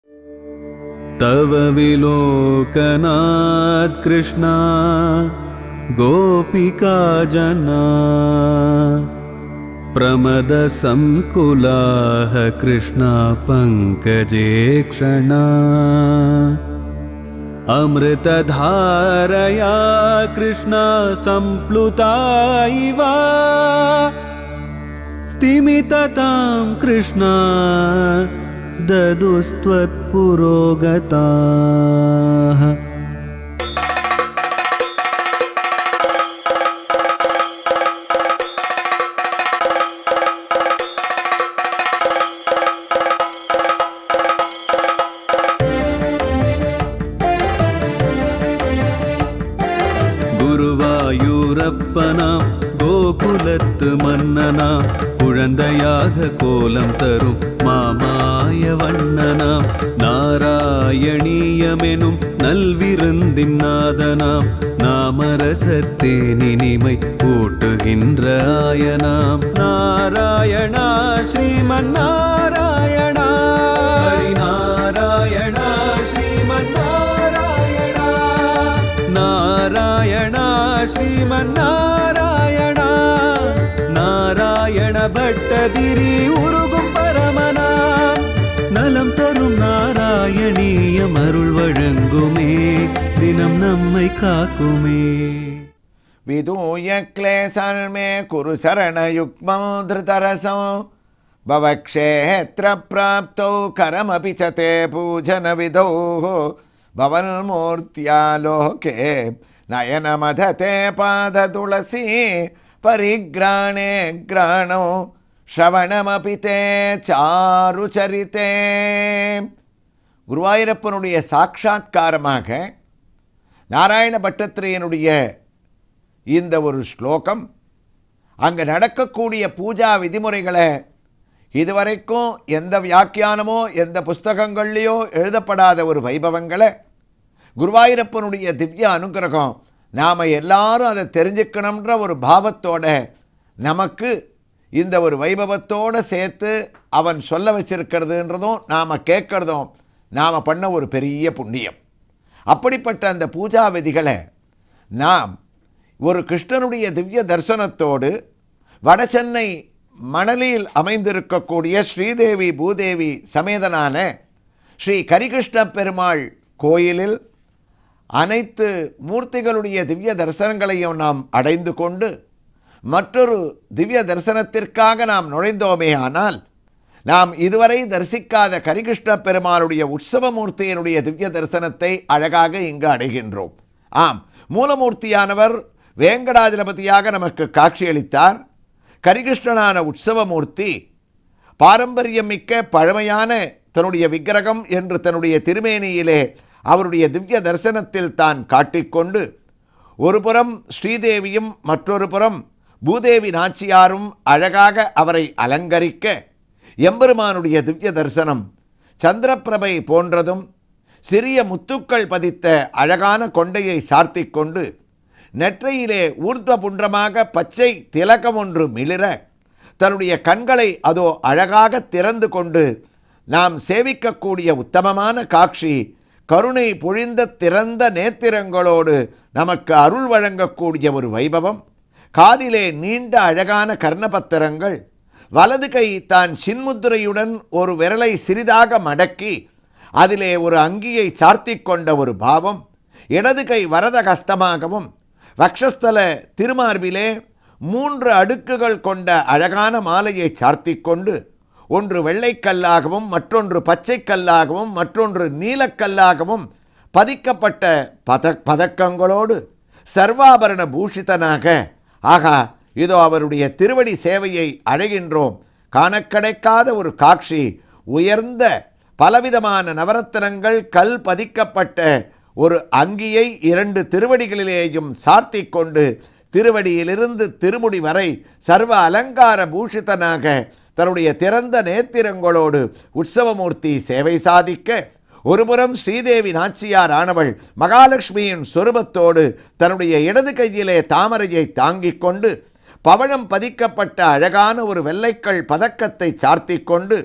तव विलोकनात् कृष्णा गोपिका जना प्रमदसङ्कुलाः कृष्णा पङ्कजे क्षणा अमृतधारया कृष्णा सम्प्लुता इव स्तिमिततां कृष्णा ददुस्त्वत्पुरोगताः குருவாயூரப்பனாம் கோகுலத்து மன்னனாம் குழந்தையாக கோலம் தரும் மாமாய வண்ணனாம் நாராயணீயமெனும் நல்விருந்தின் நாதனாம் நாமரசத்தேனினிமை கூட்டுகின்ற ஆயனாம் நாராயணா ஸ்ரீமன் நாராயணா ஹரிநாராயணா ஸ்ரீமன் நாராயணா நாராயணா ஸ்ரீமன் நாராயணா நாராயண பட்டதிரி உருகும் பரமனா நலம் தரும் நாராயணீயம் அருள் வழங்குமே தினம் நம்மை காக்குமே विधूय क्लेशर्मे कुरु शरणयुग्मौ धृतरसौ भवक्षेत्रप्राप्तौ करमपि च ते पूजनविधौ भवन्मूर्त्यालोके नयनमधते पादतुलसी परिग्राणे ग्राणौ श्रवणमपि ते चारुचरिते குருவாயூரப்பனுடைய சாட்சாத்காரமாக நாராயண பட்டத்திரையனுடைய இந்த ஒரு ஸ்லோகம் அங்கே நடக்கக்கூடிய பூஜா விதிமுறைகளை இதுவரைக்கும் எந்த வியாக்கியானமோ எந்த புஸ்தகங்கள்லேயோ எழுதப்படாத ஒரு வைபவங்களை குருவாயூரப்பனுடைய திவ்ய அனுகிரகம் நாம் எல்லாரும் அதை தெரிஞ்சுக்கணுன்ற ஒரு பாவத்தோட நமக்கு இந்த ஒரு வைபவத்தோடு சேர்த்து அவன் சொல்ல வச்சிருக்கிறதுன்றதும் நாம் கேட்கறதும் நாம் பண்ண ஒரு பெரிய புண்ணியம் அப்படிப்பட்ட அந்த பூஜா விதிகளை நாம் ஒரு கிருஷ்ணனுடைய திவ்ய தரிசனத்தோடு வடசென்னை மணலில் அமைந்திருக்கக்கூடிய ஸ்ரீதேவி பூதேவி சமேதனான ஸ்ரீ கரிகிருஷ்ண பெருமாள் கோயிலில் அனைத்து மூர்த்திகளுடைய திவ்ய தரிசனங்களையும் நாம் அடைந்து கொண்டு மற்றொரு திவ்ய தரிசனத்திற்காக நாம் நுழைந்தோமே ஆனால் நாம் இதுவரை தரிசிக்காத கரிகிருஷ்ண பெருமாளுடைய உற்சவமூர்த்தியினுடைய திவ்ய தரிசனத்தை அழகாக இங்கு அடைகின்றோம் ஆம் மூலமூர்த்தியானவர் வேங்கடாஜலபதியாக நமக்கு காட்சியளித்தார் கரிகிருஷ்ணனான உற்சவமூர்த்தி பாரம்பரியம் மிக்க பழமையான தன்னுடைய விக்கிரகம் என்று தன்னுடைய திருமேனியிலே அவருடைய திவ்ய தரிசனத்தில் தான் காட்டிக்கொண்டு ஒரு புறம் ஸ்ரீதேவியும் மற்றொரு புறம் பூதேவி நாச்சியாரும் அழகாக அவரை அலங்கரிக்க எம்பெருமானுடைய திவ்ய தரிசனம் சந்திரப்பிரபை போன்றதும் சிறிய முத்துக்கள் பதித்த அழகான கொண்டையை சார்த்திக் கொண்டு நெற்றையிலே ஊர்த்வ புன்றமாக பச்சை திலகம் ஒன்று மிளிர தன்னுடைய கண்களை அதோ அழகாக திறந்து கொண்டு நாம் சேவிக்கக்கூடிய உத்தமமான காட்சி கருணை பொழிந்த திறந்த நேத்திரங்களோடு நமக்கு அருள் வழங்கக்கூடிய ஒரு வைபவம் காதிலே நீண்ட அழகான கர்ணபத்திரங்கள் வலது கை தான் சின்முத்திரையுடன் ஒரு விரலை சிறிதாக மடக்கி அதிலே ஒரு அங்கியை சார்த்திக் கொண்ட ஒரு பாவம் இடது கை வரத கஸ்தமாகவும் வக்ஷஸ்தல திருமார்பிலே மூன்று அடுக்குகள் கொண்ட அழகான மாலையை சார்த்திக் கொண்டு ஒன்று வெள்ளைக்கல்லாகவும் மற்றொன்று பச்சைக்கல்லாகவும் மற்றொன்று நீலக்கல்லாகவும் பதிக்கப்பட்ட பத பதக்கங்களோடு சர்வாபரண பூஷிதனாக ஆகா இதோ அவருடைய திருவடி சேவையை அடைகின்றோம் காணக்கிடைக்காத ஒரு காட்சி உயர்ந்த பலவிதமான நவரத்தினங்கள் கல் பதிக்கப்பட்ட ஒரு அங்கியை இரண்டு திருவடிகளிலேயும் சார்த்திக் கொண்டு திருவடியிலிருந்து திருமுடி வரை சர்வ அலங்கார பூஷிதனாக தன்னுடைய திறந்த நேத்திரங்களோடு உற்சவமூர்த்தி சேவை சாதிக்க ஒருபுறம் ஸ்ரீதேவி நாச்சியார் ஆனவள் மகாலட்சுமியின் சொரூபத்தோடு தன்னுடைய இடது கையிலே தாமரையை தாங்கிக் கொண்டு பவழம் பதிக்கப்பட்ட அழகான ஒரு வெள்ளைக்கல் பதக்கத்தை சார்த்திக் கொண்டு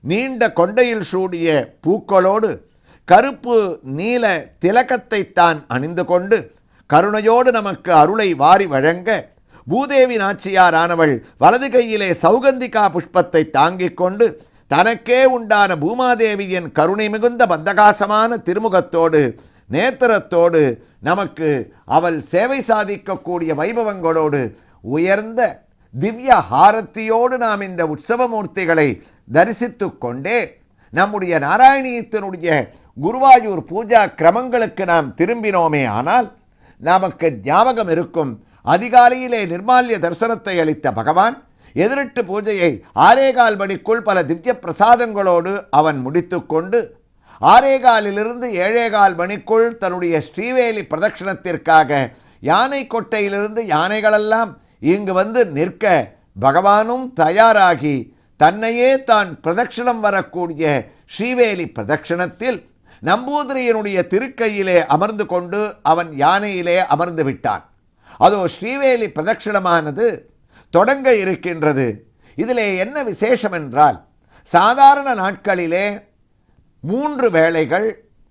நீண்ட கொண்டையில் சூடிய பூக்களோடு கருப்பு நீல திலகத்தைத்தான் அணிந்து கொண்டு கருணையோடு நமக்கு அருளை வாரி வழங்க பூதேவி நாச்சியாரானவள் வலது கையிலே சௌகந்திகா புஷ்பத்தை தாங்கிக் கொண்டு தனக்கே உண்டான பூமாதேவியின் கருணை மிகுந்த பந்தகாசமான திருமுகத்தோடு நேத்திரத்தோடு நமக்கு அவள் சேவை சாதிக்கக்கூடிய வைபவங்களோடு உயர்ந்த திவ்ய ஹாரத்தியோடு நாம் இந்த உற்சவமூர்த்திகளை தரிசித்து கொண்டே நம்முடைய நாராயணியத்தினுடைய குருவாயூர் பூஜா கிரமங்களுக்கு நாம் திரும்பினோமே ஆனால் நமக்கு ஞாபகம் இருக்கும் அதிகாலையிலே நிர்மால்ய தரிசனத்தை அளித்த பகவான் எதிரெட்டு பூஜையை ஆரேகால் மணிக்குள் பல திவ்ய பிரசாதங்களோடு அவன் முடித்துக்கொண்டு ஆரேகாலிலிருந்து ஏழேகால் மணிக்குள் தன்னுடைய ஸ்ரீவேலி பிரதட்சணத்திற்காக யானை கொட்டையிலிருந்து யானைகளெல்லாம் இங்கு வந்து நிற்க பகவானும் தயாராகி தன்னையே தான் பிரதட்சணம் வரக்கூடிய ஸ்ரீவேலி பிரதட்சணத்தில் நம்பூதிரியனுடைய திருக்கையிலே அமர்ந்து கொண்டு அவன் யானையிலே அமர்ந்து விட்டான் அதோ ஸ்ரீவேலி பிரதட்சணமானது தொடங்க இருக்கின்றது இதிலே என்ன விசேஷம் என்றால் சாதாரண நாட்களிலே மூன்று வேளைகள்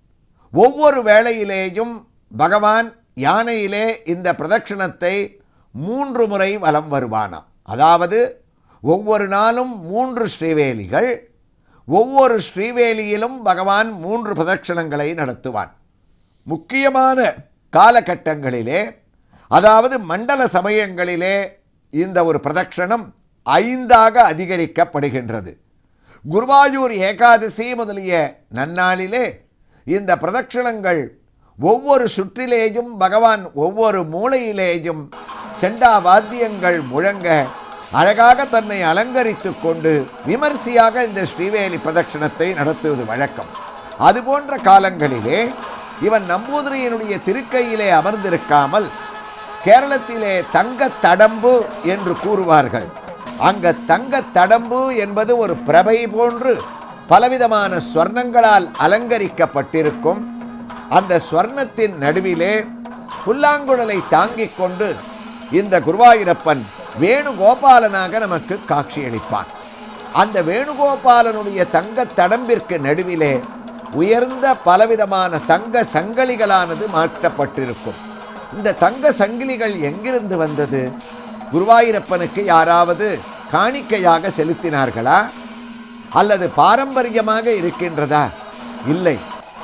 ஒவ்வொரு வேளையிலேயும் பகவான் யானையிலே இந்த பிரதட்சணத்தை மூன்று முறை வலம் வருவானாம் அதாவது ஒவ்வொரு நாளும் மூன்று ஸ்ரீவேலிகள் ஒவ்வொரு ஸ்ரீவேலியிலும் பகவான் மூன்று பிரதட்சணங்களை நடத்துவான் முக்கியமான காலகட்டங்களிலே அதாவது மண்டல சமயங்களிலே இந்த ஒரு பிரதட்சணம் ஐந்தாக அதிகரிக்கப்படுகின்றது குருவாயூர் ஏகாதசி முதலிய நன்னாளிலே இந்த பிரதட்சணங்கள் ஒவ்வொரு சுற்றிலேயும் பகவான் ஒவ்வொரு மூலையிலேயும் செண்டா வாத்தியங்கள் முழங்க அழகாக தன்னை அலங்கரித்துக் கொண்டு விமர்சையாக இந்த ஸ்ரீவேலி பிரதட்சணத்தை நடத்துவது வழக்கம் அதுபோன்ற காலங்களிலே இவன் நம்பூதிரியினுடைய திருக்கையிலே அமர்ந்திருக்காமல் கேரளத்திலே தங்க தடம்பு என்று கூறுவார்கள் அங்க தங்க தடம்பு என்பது ஒரு பிரபை போன்று பலவிதமான ஸ்வர்ணங்களால் அலங்கரிக்கப்பட்டிருக்கும் அந்த ஸ்வர்ணத்தின் நடுவிலே புல்லாங்குழலை தாங்கிக் கொண்டு இந்த குருவாயூரப்பன் வேணுகோபாலனாக நமக்கு காட்சியளிப்பான் அந்த வேணுகோபாலனுடைய தங்க தடம்பிற்கு நடுவிலே உயர்ந்த பலவிதமான தங்க சங்கிலிகளானது மாற்றப்பட்டிருக்கும் இந்த தங்க சங்கிலிகள் எங்கிருந்து வந்தது குருவாயூரப்பனுக்கு யாராவது காணிக்கையாக செலுத்தினார்களா அல்லது பாரம்பரியமாக இருக்கின்றதா இல்லை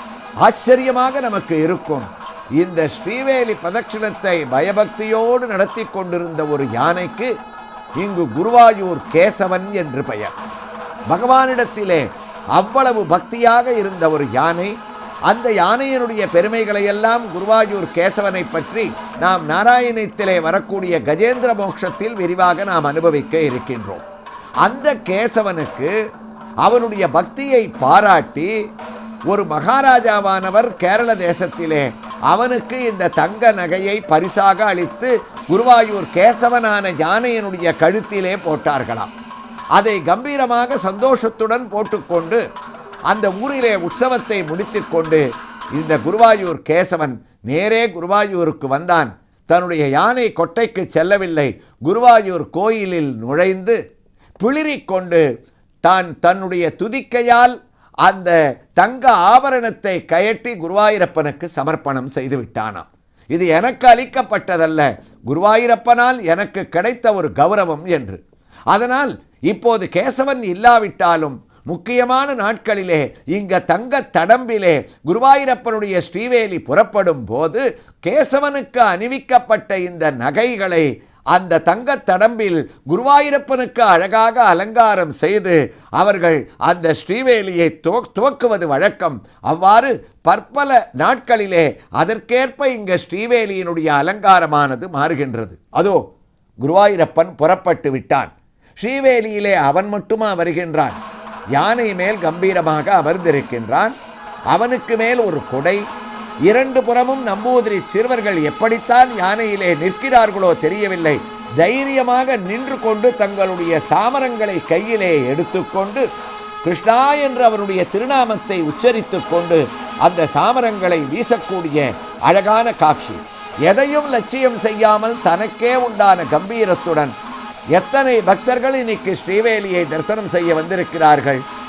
ஆச்சரியமாக நமக்கு இருக்கும் இந்த ஸ்ரீவேலி பிரதட்சிணத்தை பயபக்தியோடு நடத்தி கொண்டிருந்த ஒரு யானைக்கு இங்கு குருவாயூர் கேசவன் என்று பெயர் பகவானிடத்திலே அவ்வளவு பக்தியாக இருந்த ஒரு யானை அந்த யானையினுடைய பெருமைகளை எல்லாம் குருவாயூர் கேசவனை பற்றி நாம் நாராயணத்திலே வரக்கூடிய கஜேந்திர மோட்சத்தில் விரிவாக நாம் அனுபவிக்க இருக்கின்றோம் அந்த கேசவனுக்கு அவனுடைய பக்தியை பாராட்டி ஒரு மகாராஜாவானவர் கேரள தேசத்திலே அவனுக்கு இந்த தங்க நகையை பரிசாக அளித்து குருவாயூர் கேசவனான யானையினுடைய கழுத்திலே போட்டார்களாம் அதை கம்பீரமாக சந்தோஷத்துடன் போட்டுக்கொண்டு அந்த ஊரிலே உற்சவத்தை முடித்துக்கொண்டு இந்த குருவாயூர் கேசவன் நேரே குருவாயூருக்கு வந்தான் தன்னுடைய யானை கொட்டைக்கு செல்லவில்லை குருவாயூர் கோயிலில் நுழைந்து பிளிரிக்கொண்டு தான் தன்னுடைய துதிக்கையால் அந்த தங்க ஆபரணத்தை கயற்றி குருவாயூரப்பனுக்கு சமர்ப்பணம் செய்து விட்டானாம் இது எனக்கு அளிக்கப்பட்டதல்ல குருவாயூரப்பனால் எனக்கு கிடைத்த ஒரு கௌரவம் என்று அதனால் இப்போது கேசவன் இல்லாவிட்டாலும் முக்கியமான நாட்களிலே இங்க தங்க தடம்பிலே குருவாயூரப்பனுடைய ஸ்ரீவேலி புறப்படும் போது கேசவனுக்கு அணிவிக்கப்பட்ட இந்த நகைகளை அந்த தங்க தடம்பில் குருவாயூரப்பனுக்கு அழகாக அலங்காரம் செய்து அவர்கள் அந்த ஸ்ரீவேலியை துவ துவக்குவது வழக்கம் அவ்வாறு பற்பல நாட்களிலே அதற்கேற்ப இங்க ஸ்ரீவேலியினுடைய அலங்காரமானது மாறுகின்றது அதோ குருவாயூரப்பன் புறப்பட்டு விட்டான் ஸ்ரீவேலியிலே அவன் மட்டுமா வருகின்றான் யானை மேல் கம்பீரமாக அமர்ந்திருக்கின்றான் அவனுக்கு மேல் ஒரு கொடை இரண்டு புறமும் நம்பூதிரி சிறுவர்கள் எப்படித்தான் யானையிலே நிற்கிறார்களோ தெரியவில்லை தைரியமாக நின்று கொண்டு தங்களுடைய சாமரங்களை கையிலே எடுத்துக்கொண்டு கிருஷ்ணா என்று அவருடைய திருநாமத்தை உச்சரித்துக் கொண்டு அந்த சாமரங்களை வீசக்கூடிய அழகான காட்சி எதையும் லட்சியம் செய்யாமல் தனக்கே உண்டான கம்பீரத்துடன் எத்தனை பக்தர்கள் இன்னைக்கு ஸ்ரீவேலியை தரிசனம் செய்ய வந்திருக்கிறார்கள்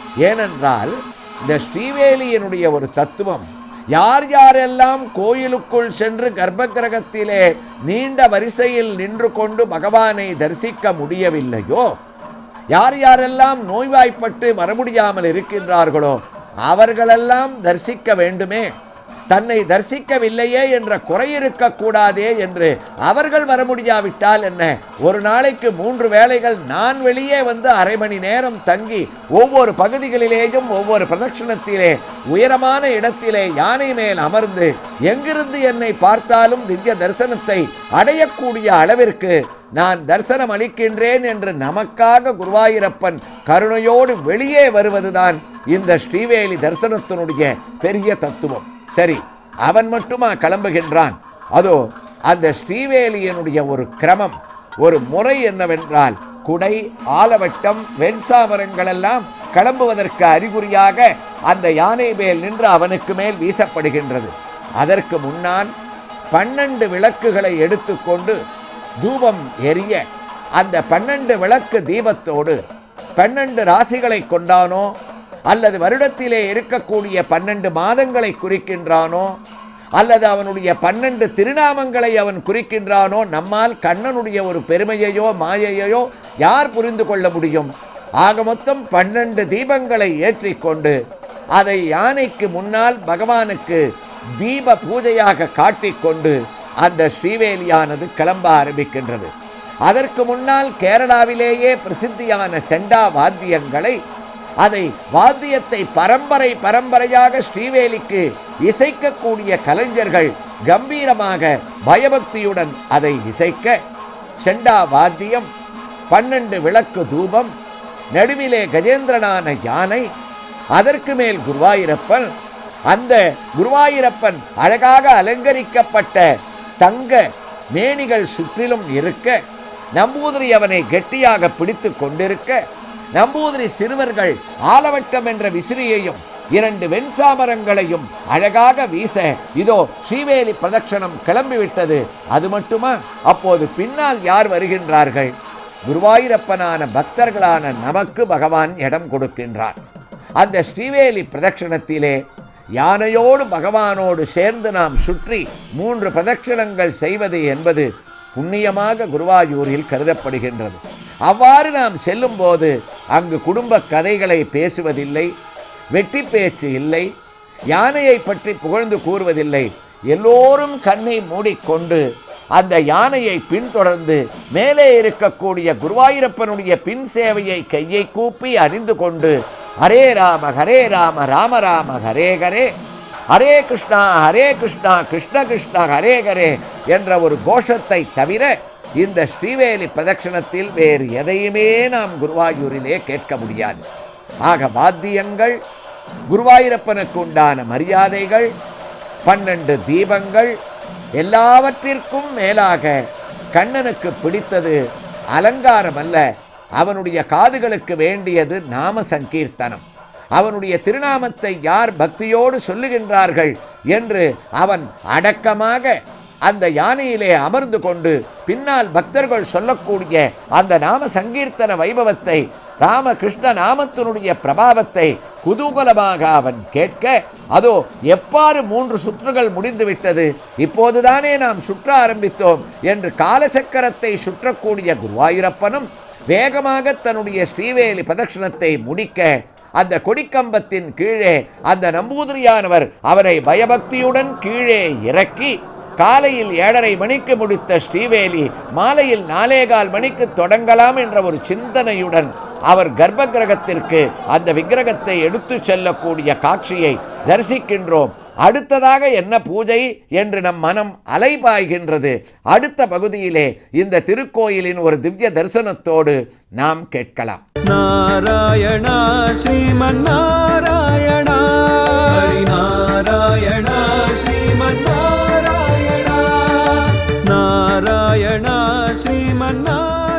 ஏனென்றால் இந்த ஸ்ரீவேலியினுடைய ஒரு தத்துவம் யார் யாரெல்லாம் கோயிலுக்குள் சென்று கர்ப்பகிரகத்திலே நீண்ட வரிசையில் நின்று கொண்டு பகவானை தரிசிக்க முடியவில்லையோ யார் யாரெல்லாம் நோய்வாய்ப்பட்டு வர முடியாமல் இருக்கின்றார்களோ அவர்களெல்லாம் தரிசிக்க வேண்டுமே தன்னை தரிசிக்கவில்லையே என்ற குறை இருக்கக்கூடாதே என்று அவர்கள் வர முடியாவிட்டால் என்ன ஒரு நாளைக்கு மூன்று வேளைகள் நான் வெளியே வந்து அரை மணி நேரம் தங்கி ஒவ்வொரு பகுதிகளிலேயும் ஒவ்வொரு பிரதட்சணத்திலே உயரமான இடத்திலே யானை மேல் அமர்ந்து எங்கிருந்து என்னை பார்த்தாலும் திவ்ய தரிசனத்தை அடையக்கூடிய அளவிற்கு நான் தரிசனம் அளிக்கின்றேன் என்று நமக்காக குருவாயூரப்பன் கருணையோடு வெளியே வருவதுதான் இந்த ஸ்ரீவேலி தரிசனத்தினுடைய பெரிய தத்துவம் சரி அவன் மட்டுமா கிளம்புகின்றான் அதோ அந்த ஸ்ரீவேலியனுடைய ஒரு கிரமம் ஒரு முறை என்னவென்றால் குடை ஆலவட்டம் வெண்சாமரங்கள் எல்லாம் கிளம்புவதற்கு அறிகுறியாக அந்த யானை மேல் நின்று அவனுக்கு மேல் வீசப்படுகின்றது அதற்கு முன்னால் பன்னெண்டு விளக்குகளை எடுத்துக்கொண்டு தூபம் எரிய அந்த பன்னெண்டு விளக்கு தீபத்தோடு பன்னெண்டு ராசிகளை கொண்டானோ அல்லது வருடத்திலே இருக்கக்கூடிய பன்னெண்டு மாதங்களை குறிக்கின்றானோ அல்லது அவனுடைய பன்னெண்டு திருநாமங்களை அவன் குறிக்கின்றானோ நம்மால் கண்ணனுடைய ஒரு பெருமையையோ மாயையோ யார் புரிந்து கொள்ள முடியும் ஆக மொத்தம் பன்னெண்டு தீபங்களை ஏற்றிக்கொண்டு அதை யானைக்கு முன்னால் பகவானுக்கு தீப பூஜையாக காட்டிக்கொண்டு அந்த ஸ்ரீவேலியானது கிளம்ப ஆரம்பிக்கின்றது அதற்கு முன்னால் கேரளாவிலேயே பிரசித்தியான செண்டா வாத்தியங்களை அதை வாத்தியத்தை பரம்பரை பரம்பரையாக ஸ்ரீவேலிக்கு இசைக்கக்கூடிய கலைஞர்கள் கம்பீரமாக பயபக்தியுடன் அதை இசைக்க செண்டா வாத்தியம் பன்னெண்டு விளக்கு தூபம் நடுவிலே கஜேந்திரனான யானை அதற்கு மேல் குருவாயூரப்பன் அந்த குருவாயூரப்பன் அழகாக அலங்கரிக்கப்பட்ட தங்க மேனிகள் சுற்றிலும் இருக்க நம்பூதிரி அவனை கெட்டியாக பிடித்து கொண்டிருக்க நம்பூதிரி சிறுவர்கள் ஆலவட்டம் என்ற விசிறியையும் இரண்டு வெண்சாமரங்களையும் அழகாக வீச இதோ ஸ்ரீவேலி பிரதட்சணம் கிளம்பிவிட்டது அது மட்டுமா அப்போது பின்னால் யார் வருகின்றார்கள் குருவாயூரப்பனான பக்தர்களான நமக்கு பகவான் இடம் கொடுக்கின்றார் அந்த ஸ்ரீவேலி பிரதட்சணத்திலே யானையோடு பகவானோடு சேர்ந்து நாம் சுற்றி மூன்று பிரதட்சணங்கள் செய்வது என்பது புண்ணியமாக குருவாயூரில் கருதப்படுகின்றது அவ்வாறு நாம் செல்லும்போது அங்கு குடும்ப கதைகளை பேசுவதில்லை வெட்டி பேச்சு இல்லை யானையை பற்றி புகழ்ந்து கூறுவதில்லை எல்லோரும் கண்ணை மூடிக்கொண்டு அந்த யானையை பின்தொடர்ந்து மேலே இருக்கக்கூடிய குருவாயூரப்பனுடைய பின் சேவையை கையை கூப்பி அறிந்து கொண்டு ஹரே ராம ஹரே ராம ராம ராம ஹரே ஹரே ஹரே கிருஷ்ணா ஹரே கிருஷ்ணா கிருஷ்ண கிருஷ்ணா ஹரே ஹரே என்ற ஒரு கோஷத்தை தவிர இந்த ஸ்ரீவேலி பிரதட்சணத்தில் வேறு எதையுமே நாம் குருவாயூரிலே கேட்க முடியாது ஆக வாத்தியங்கள் குருவாயூரப்பனுக்கு உண்டான மரியாதைகள் பன்னெண்டு தீபங்கள் எல்லாவற்றிற்கும் மேலாக கண்ணனுக்கு பிடித்தது அலங்காரம் அல்ல அவனுடைய காதுகளுக்கு வேண்டியது நாம சங்கீர்த்தனம் அவனுடைய திருநாமத்தை யார் பக்தியோடு சொல்லுகின்றார்கள் என்று அவன் அடக்கமாக அந்த யானையிலே அமர்ந்து கொண்டு பின்னால் பக்தர்கள் சொல்லக்கூடிய அந்த நாம சங்கீர்த்தன வைபவத்தை ராமகிருஷ்ண நாமத்தினுடைய பிரபாவத்தை குதூகலமாக அவன் கேட்க அதோ எவ்வாறு மூன்று சுற்றுகள் முடிந்துவிட்டது இப்போதுதானே நாம் சுற்ற ஆரம்பித்தோம் என்று காலசக்கரத்தை சுற்றக்கூடிய குருவாயூரப்பனும் வேகமாக தன்னுடைய ஸ்ரீவேலி பிரதட்சணத்தை முடிக்க அந்த கொடிக்கம்பத்தின் கீழே அந்த நம்பூதிரியானவர் அவரை பயபக்தியுடன் கீழே இறக்கி காலையில் ஏழரை மணிக்கு முடித்த ஸ்ரீவேலி மாலையில் நாலேகால் மணிக்கு தொடங்கலாம் என்ற ஒரு சிந்தனையுடன் அவர் கர்ப்ப கிரகத்திற்கு அந்த விக்கிரகத்தை எடுத்து செல்லக்கூடிய காட்சியை தரிசிக்கின்றோம் அடுத்ததாக என்ன பூஜை என்று நம் மனம் அலைபாய்கின்றது அடுத்த பகுதியிலே இந்த திருக்கோயிலின் ஒரு திவ்ய தரிசனத்தோடு நாம் கேட்கலாம் நாராயணா ஸ்ரீமன்னாராயணா ஹரிநாராயணா ஸ்ரீமன்னாராயணா நாராயணா ஸ்ரீமன்னாராயணா